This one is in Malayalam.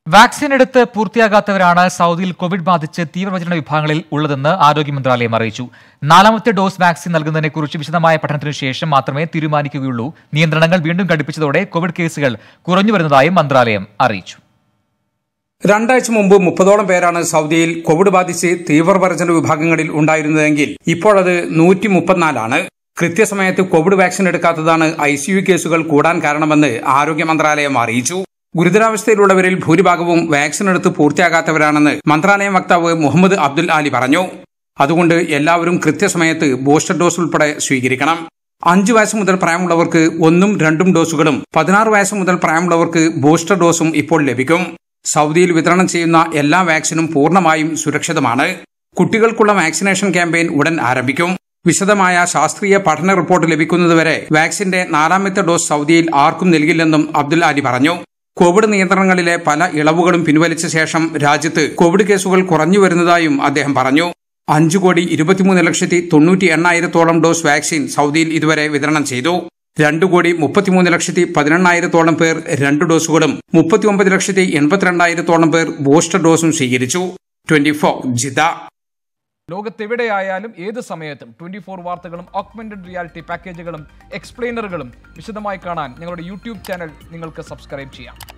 വാക്സിൻ എടുത്ത് പൂർത്തിയാകാത്തവരാണ് സൗദിയിൽ കോവിഡ് ബാധിച്ച് തീവ്രപരിചരണ വിഭാഗങ്ങളിൽ ഉള്ളതെന്ന് ആരോഗ്യ മന്ത്രാലയം അറിയിച്ചു നാലാമത്തെ ഡോസ് വാക്സിൻ നൽകുന്നതിനെക്കുറിച്ച് വിശദമായ പഠനത്തിനു ശേഷം മാത്രമേ തീരുമാനിക്കുകയുള്ളൂ നിയന്ത്രണങ്ങൾ വീണ്ടും കടുപ്പിച്ചതോടെ കോവിഡ് കേസുകൾ കുറഞ്ഞു വരുന്നതായും മന്ത്രാലയം അറിയിച്ചു രണ്ടാഴ്ച മുമ്പ് മുപ്പതോളം പേരാണ് സൗദിയിൽ കോവിഡ് ബാധിച്ച് തീവ്രപരിചരണ വിഭാഗങ്ങളിൽ ഉണ്ടായിരുന്നതെങ്കിൽ ഇപ്പോഴത് നൂറ്റി മുപ്പത്തിനാലാണ് കൃത്യസമയത്ത് കോവിഡ് വാക്സിൻ എടുക്കാത്തതാണ് ഐ സി യു കേസുകൾ കൂടാൻ കാരണമെന്ന് ആരോഗ്യ മന്ത്രാലയം അറിയിച്ചു ഗുരുതരാവസ്ഥയിലുള്ളവരിൽ ഭൂരിഭാഗവും വാക്സിൻ എടുത്ത് പൂർത്തിയാകാത്തവരാണെന്ന് മന്ത്രാലയം വക്താവ് മുഹമ്മദ് അബ്ദുൽ ആലി പറഞ്ഞു അതുകൊണ്ട് എല്ലാവരും കൃത്യസമയത്ത് ബൂസ്റ്റർ ഡോസ് ഉൾപ്പെടെ സ്വീകരിക്കണം അഞ്ചു വയസ്സ് മുതൽ പ്രായമുള്ളവർക്ക് ഒന്നും രണ്ടും ഡോസുകളും പതിനാറ് വയസ്സ് മുതൽ പ്രായമുള്ളവർക്ക് ബൂസ്റ്റർ ഡോസും ഇപ്പോൾ ലഭിക്കും സൗദിയിൽ വിതരണം ചെയ്യുന്ന എല്ലാ വാക്സിനും പൂർണ്ണമായും സുരക്ഷിതമാണ് കുട്ടികൾക്കുള്ള വാക്സിനേഷൻ ക്യാമ്പയിൻ ഉടൻ ആരംഭിക്കും വിശദമായ ശാസ്ത്രീയ പഠന റിപ്പോർട്ട് ലഭിക്കുന്നതുവരെ വാക്സിന്റെ നാലാമത്തെ ഡോസ് സൗദിയിൽ ആർക്കും നൽകില്ലെന്നും അബ്ദുൽ ആലി പറഞ്ഞു കോവിഡ് നിയന്ത്രണങ്ങളിലെ പല ഇളവുകളും പിൻവലിച്ച ശേഷം രാജ്യത്ത് കോവിഡ് കേസുകൾ കുറഞ്ഞു വരുന്നതായും അദ്ദേഹം പറഞ്ഞു അഞ്ചു കോടി ഇരുപത്തിമൂന്ന് ലക്ഷത്തി തൊണ്ണൂറ്റി എണ്ണായിരത്തോളം ഡോസ് വാക്സിൻ സൗദിയിൽ ഇതുവരെ വിതരണം ചെയ്തു രണ്ടു കോടി മുപ്പത്തിമൂന്ന് ലക്ഷത്തി പതിനെണ്ണായിരത്തോളം പേർ രണ്ട് ഡോസുകളും മുപ്പത്തിയൊമ്പത് ലക്ഷത്തി എൺപത്തിരണ്ടായിരത്തോളം പേർ ബൂസ്റ്റർ ഡോസും സ്വീകരിച്ചു ട്വന്റി ഫോർ ജിദ ലോകത്തെവിടെയായാലും ഏത് സമയത്തും ട്വന്റി ഫോർ വാർത്തകളും ഓഗ്മെന്റഡ് റിയാലിറ്റി പാക്കേജുകളും എക്സ്പ്ലെയിനറുകളും വിശദമായി കാണാൻ ഞങ്ങളുടെ യൂട്യൂബ് ചാനൽ നിങ്ങൾക്ക് സബ്സ്ക്രൈബ് ചെയ്യാം